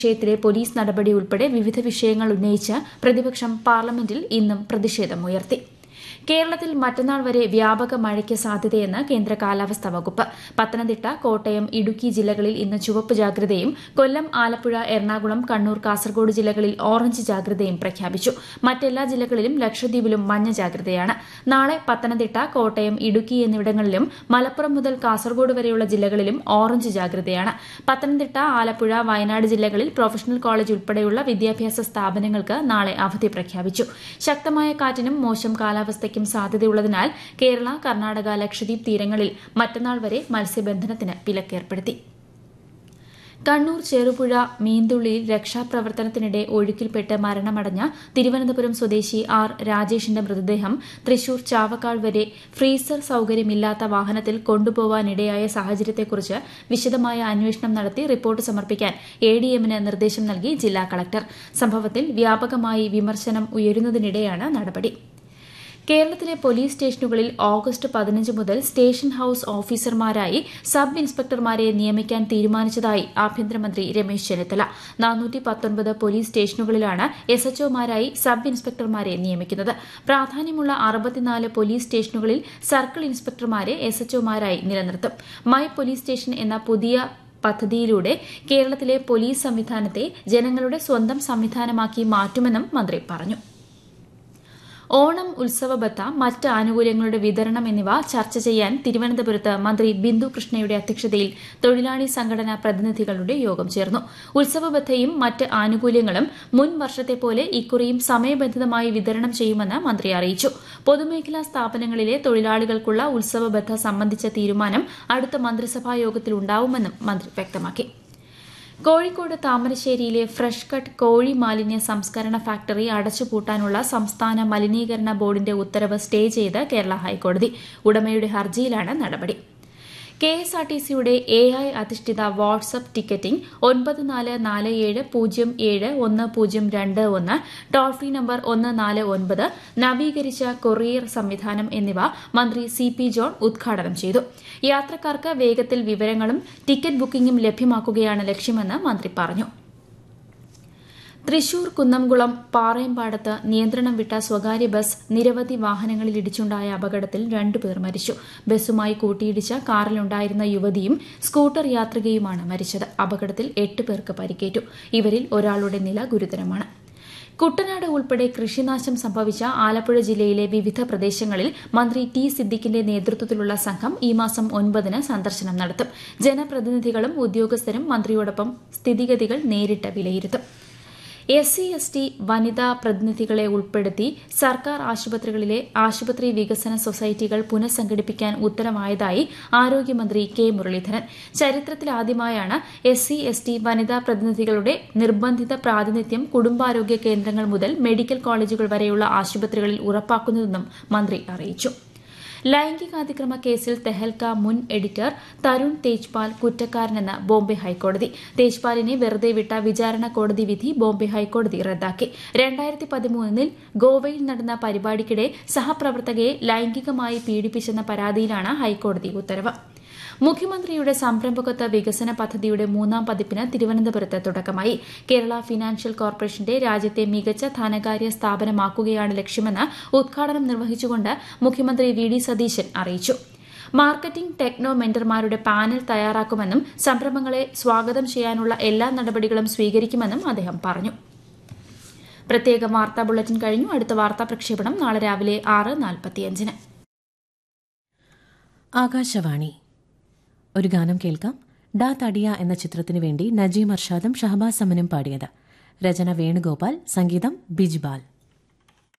വിഷയത്തിലെ പോലീസ് നടപടി ഉൾപ്പെടെ വിവിധ വിഷയങ്ങൾ ഉന്നയിച്ച് പ്രതിപക്ഷം പാർലമെന്റിൽ ഇന്നും പ്രതിഷേധമുയർത്തി കേരളത്തിൽ മറ്റന്നാൾ വരെ വ്യാപക മഴയ്ക്ക് സാധ്യതയെന്ന് കേന്ദ്ര കാലാവസ്ഥാ വകുപ്പ് പത്തനംതിട്ട കോട്ടയം ഇടുക്കി ജില്ലകളിൽ ഇന്ന് ചുവപ്പ് ജാഗ്രതയും കൊല്ലം ആലപ്പുഴ എറണാകുളം കണ്ണൂർ കാസർഗോഡ് ജില്ലകളിൽ ഓറഞ്ച് ജാഗ്രതയും പ്രഖ്യാപിച്ചു മറ്റെല്ലാ ജില്ലകളിലും ലക്ഷദ്വീപിലും മഞ്ഞ ജാഗ്രതയാണ് നാളെ പത്തനംതിട്ട കോട്ടയം ഇടുക്കി എന്നിവിടങ്ങളിലും മലപ്പുറം മുതൽ കാസർഗോഡ് വരെയുള്ള ജില്ലകളിലും ഓറഞ്ച് ജാഗ്രതയാണ് പത്തനംതിട്ട ആലപ്പുഴ വയനാട് ജില്ലകളിൽ പ്രൊഫഷണൽ കോളേജ് ഉൾപ്പെടെയുള്ള വിദ്യാഭ്യാസ സ്ഥാപനങ്ങൾക്ക് നാളെ അവധി പ്രഖ്യാപിച്ചു ശക്തമായ കാറ്റിനും മോശം കാലാവസ്ഥയ്ക്കും സാധ്യതയുള്ളതിനാൽ കേരള കർണാടക ലക്ഷദ്വീപ് തീരങ്ങളിൽ മറ്റന്നാൾ വരെ മത്സ്യബന്ധനത്തിന് വിലക്കേർപ്പെടുത്തി കണ്ണൂർ ചെറുപുഴ മീന്തുള്ളിയിൽ രക്ഷാപ്രവർത്തനത്തിനിടെ ഒഴുക്കിൽപ്പെട്ട് മരണമടഞ്ഞ തിരുവനന്തപുരം സ്വദേശി ആർ രാജേഷിന്റെ മൃതദേഹം തൃശൂർ ചാവക്കാട് വരെ ഫ്രീസർ സൌകര്യമില്ലാത്ത വാഹനത്തിൽ കൊണ്ടുപോവാനിടയായ സാഹചര്യത്തെക്കുറിച്ച് വിശദമായ അന്വേഷണം നടത്തി റിപ്പോർട്ട് സമർപ്പിക്കാൻ എ ഡി എമ്മിന് നിർദ്ദേശം നൽകി ജില്ലാ കളക്ടർ സംഭവത്തിൽ വ്യാപകമായി വിമർശനം ഉയരുന്നതിനിടെയാണ് നടപടി കേരളത്തിലെ പോലീസ് സ്റ്റേഷനുകളിൽ ഓഗസ്റ്റ് പതിനഞ്ച് മുതൽ സ്റ്റേഷൻ ഹൌസ് ഓഫീസർമാരായി സബ് ഇൻസ്പെക്ടർമാരെ നിയമിക്കാൻ തീരുമാനിച്ചതായി ആഭ്യന്തരമന്ത്രി രമേശ് ചെന്നിത്തല പോലീസ് സ്റ്റേഷനുകളിലാണ് എസ് എച്ച്ഒമാരായി സബ് ഇൻസ്പെക്ടർമാരെ നിയമിക്കുന്നത് പ്രാധാന്യമുള്ള അറുപത്തിനാല് പോലീസ് സ്റ്റേഷനുകളിൽ സർക്കിൾ ഇൻസ്പെക്ടർമാരെ എസ് എച്ച്ഒമാരായി നിലനിർത്തും മൈ പോലീസ് സ്റ്റേഷൻ എന്ന പുതിയ പദ്ധതിയിലൂടെ കേരളത്തിലെ പോലീസ് സംവിധാനത്തെ ജനങ്ങളുടെ സ്വന്തം സംവിധാനമാക്കി മാറ്റുമെന്നും മന്ത്രി പറഞ്ഞു ഓണം ഉത്സവബത്ത മറ്റ് ആനുകൂല്യങ്ങളുടെ വിതരണം എന്നിവ ചർച്ച ചെയ്യാൻ തിരുവനന്തപുരത്ത് മന്ത്രി ബിന്ദു കൃഷ്ണയുടെ അധ്യക്ഷതയിൽ തൊഴിലാളി സംഘടനാ പ്രതിനിധികളുടെ യോഗം ചേർന്നു ഉത്സവബത്തയും മറ്റ് ആനുകൂല്യങ്ങളും മുൻ വർഷത്തെ പോലെ ഇക്കുറിയും സമയബന്ധിതമായി വിതരണം ചെയ്യുമെന്ന് മന്ത്രി അറിയിച്ചു പൊതുമേഖലാ സ്ഥാപനങ്ങളിലെ തൊഴിലാളികൾക്കുള്ള ഉത്സവബത്ത സംബന്ധിച്ച തീരുമാനം അടുത്ത മന്ത്രിസഭാ യോഗത്തിൽ ഉണ്ടാവുമെന്നും മന്ത്രി വ്യക്തമാക്കി കോഴിക്കോട് താമരശ്ശേരിയിലെ ഫ്രഷ് കട്ട് കോഴി മാലിന്യ സംസ്കരണ ഫാക്ടറി അടച്ചുപൂട്ടാനുള്ള സംസ്ഥാന മലിനീകരണ ബോർഡിന്റെ ഉത്തരവ് സ്റ്റേ ചെയ്ത് കേരള ഹൈക്കോടതി ഉടമയുടെ ഹർജിയിലാണ് നടപടി കെ എസ് ആർ ടി സിയുടെ എ ഐ അധിഷ്ഠിത വാട്സ്ആപ്പ് ടിക്കറ്റിംഗ് ഒൻപത് നാല് നാല് ഏഴ് പൂജ്യം ഏഴ് ഒന്ന് പൂജ്യം രണ്ട് ഒന്ന് ടോൾ ഫ്രീ നമ്പർ ഒന്ന് നാല് ഒൻപത് നവീകരിച്ച കൊറിയർ സംവിധാനം എന്നിവ മന്ത്രി സി പി ജോൺ ഉദ്ഘാടനം ചെയ്തു യാത്രക്കാർക്ക് വേഗത്തിൽ വിവരങ്ങളും ടിക്കറ്റ് ബുക്കിംഗും ലഭ്യമാക്കുകയാണ് ലക്ഷ്യമെന്ന് മന്ത്രി പറഞ്ഞു തൃശൂർ കുന്നംകുളം പാറയമ്പാടത്ത് നിയന്ത്രണം വിട്ട സ്വകാര്യ ബസ് നിരവധി വാഹനങ്ങളിൽ ഇടിച്ചുണ്ടായ അപകടത്തിൽ രണ്ടുപേർ മരിച്ചു ബസ്സുമായി കൂട്ടിയിടിച്ച കാറിലുണ്ടായിരുന്ന യുവതിയും സ്കൂട്ടർ യാത്രികയുമാണ് മരിച്ചത് അപകടത്തിൽ എട്ട് പേർക്ക് പരിക്കേറ്റു ഇവരിൽ ഒരാളുടെ നില ഗുരുതരമാണ് കുട്ടനാട് ഉൾപ്പെടെ കൃഷിനാശം സംഭവിച്ച ആലപ്പുഴ ജില്ലയിലെ വിവിധ പ്രദേശങ്ങളിൽ മന്ത്രി ടി സിദ്ദിഖിന്റെ നേതൃത്വത്തിലുള്ള സംഘം ഈ മാസം ഒൻപതിന് സന്ദർശനം നടത്തും ജനപ്രതിനിധികളും ഉദ്യോഗസ്ഥരും മന്ത്രിയോടൊപ്പം സ്ഥിതിഗതികൾ നേരിട്ട് വിലയിരുത്തും എസ് സി എസ് ടി വനിതാ പ്രതിനിധികളെ ഉൾപ്പെടുത്തി സർക്കാർ ആശുപത്രികളിലെ ആശുപത്രി വികസന സൊസൈറ്റികൾ പുനഃസംഘടിപ്പിക്കാൻ ഉത്തരവായതായി ആരോഗ്യമന്ത്രി കെ മുരളീധരൻ ചരിത്രത്തിലാദ്യമായാണ് എസ് സി എസ് ടി വനിതാ പ്രതിനിധികളുടെ നിർബന്ധിത പ്രാതിനിധ്യം കുടുംബാരോഗ്യ കേന്ദ്രങ്ങൾ മുതൽ മെഡിക്കൽ കോളേജുകൾ വരെയുള്ള ആശുപത്രികളിൽ ഉറപ്പാക്കുന്നതെന്നും മന്ത്രി അറിയിച്ചു ലൈംഗികാതിക്രമ കേസിൽ തെഹൽക്ക മുൻ എഡിറ്റർ തരുൺ തേജ്പാൽ കുറ്റക്കാരനെന്ന് ബോംബെ ഹൈക്കോടതി തേജ്പാലിനെ വെറുതെ വിട്ട വിചാരണ കോടതി വിധി ബോംബെ ഹൈക്കോടതി റദ്ദാക്കി രണ്ടായിരത്തി പതിമൂന്നിൽ ഗോവയിൽ നടന്ന പരിപാടിക്കിടെ സഹപ്രവർത്തകയെ ലൈംഗികമായി പീഡിപ്പിച്ചെന്ന പരാതിയിലാണ് ഹൈക്കോടതി ഉത്തരവ് മുഖ്യമന്ത്രിയുടെ സംരംഭകത്വ വികസന പദ്ധതിയുടെ മൂന്നാം പതിപ്പിന് തിരുവനന്തപുരത്ത് തുടക്കമായി കേരള ഫിനാൻഷ്യൽ കോർപ്പറേഷന്റെ രാജ്യത്തെ മികച്ച ധനകാര്യ സ്ഥാപനമാക്കുകയാണ് ലക്ഷ്യമെന്ന് ഉദ്ഘാടനം നിർവഹിച്ചുകൊണ്ട് മുഖ്യമന്ത്രി വി ഡി സതീശൻ അറിയിച്ചു മാർക്കറ്റിംഗ് ടെക്നോ മെന്റർമാരുടെ പാനൽ തയ്യാറാക്കുമെന്നും സംരംഭങ്ങളെ സ്വാഗതം ചെയ്യാനുള്ള എല്ലാ നടപടികളും സ്വീകരിക്കുമെന്നും അദ്ദേഹം പറഞ്ഞു പ്രത്യേക വാർത്താ ബുള്ളറ്റിൻ കഴിഞ്ഞു അടുത്ത വാർത്താ പ്രക്ഷേപണം നാളെ രാവിലെ ആറ് നാൽപ്പത്തിയഞ്ചിന് ആകാശവാണി ഒരു ഗാനം കേൾക്കാം ഡാ തടിയ എന്ന ചിത്രത്തിനു വേണ്ടി നജീം അർഷാദും ഷഹബാസ് സമനും പാടിയത് രചന വേണുഗോപാൽ സംഗീതം ബിജ്ബാൽ